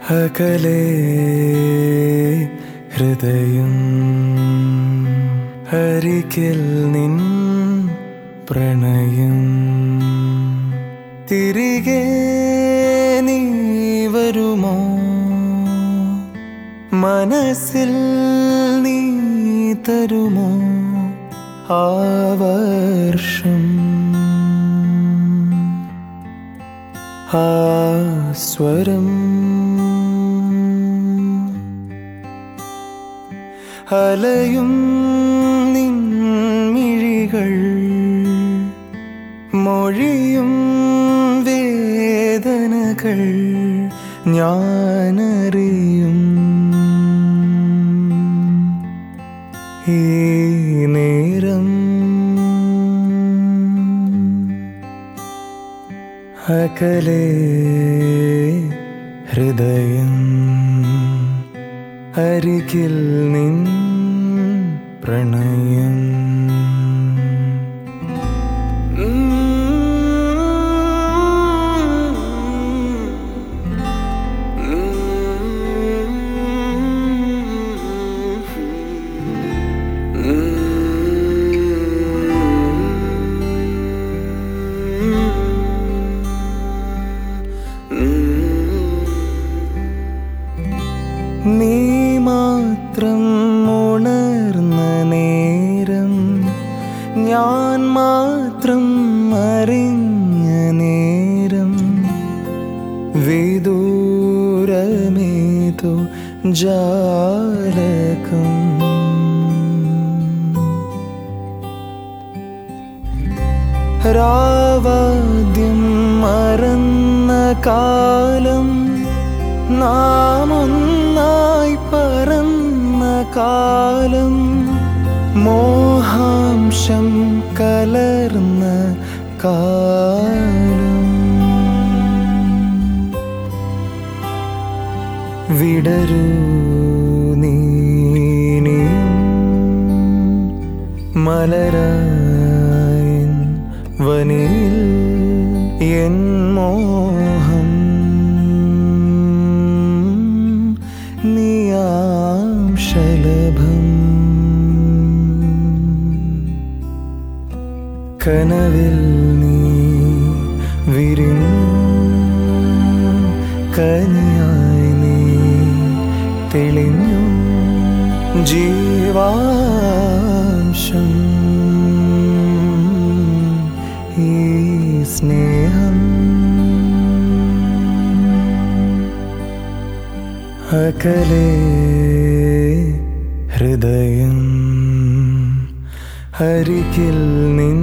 അകലെ ഹൃദയം അരികിൽ നിൻ പ്രണയം തിരികെ നീ വരുമോ മനസ്സിൽ നീ തരുമോ ആ വർഷം ആ സ്വരം അലയും നിൻമിഴികൾ മൊഴിയും വേദനകൾ ഞാനറിയും ഈ നേരം അകലെ ഹൃദയം അരികിൽ നിൻ പ്രണയം നീ മാത്രം ഉണർന്ന നേരം ഞാൻ മാത്രം അറിഞ്ഞ നേരം വിദൂരമേതു ജാലകം രാവാദ്യം മറന്ന കാലം നാം ഒന്നായി പറന്ന കാലം മോഹാംശം കലർന്ന കാലം വിടരൂ നീനിയും മലരായൻ വനിൽ എൻ മോഹം നീയാം ശലഭം കനവിൽ നീ വിരിഞ്ഞു കനിയായി നീ തെളിഞ്ഞു ജീവാംശം ഈ സ്നേഹം അകലെ ഹൃദയം അരികിൽ നിൻ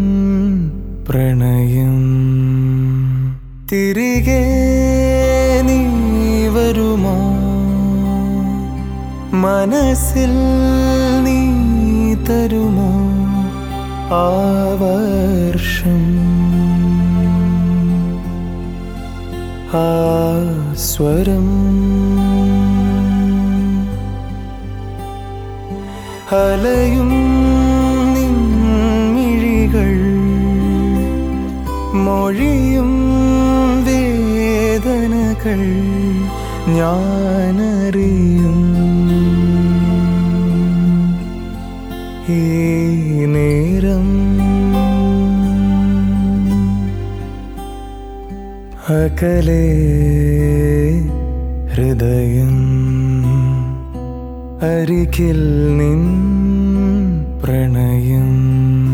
പ്രണയം തിരികെ നീ വരുമോ മനസ്സിൽ നീ തരുമോ ആ വർഷം ആ സ്വരം അലയും നിൻമിഴികൾ മൊഴിയും വേദനകൾ ഞാനറിയും ഈ നേരം അകലെ ഹൃദയം അരികിൽ നിൻ പ്രണയം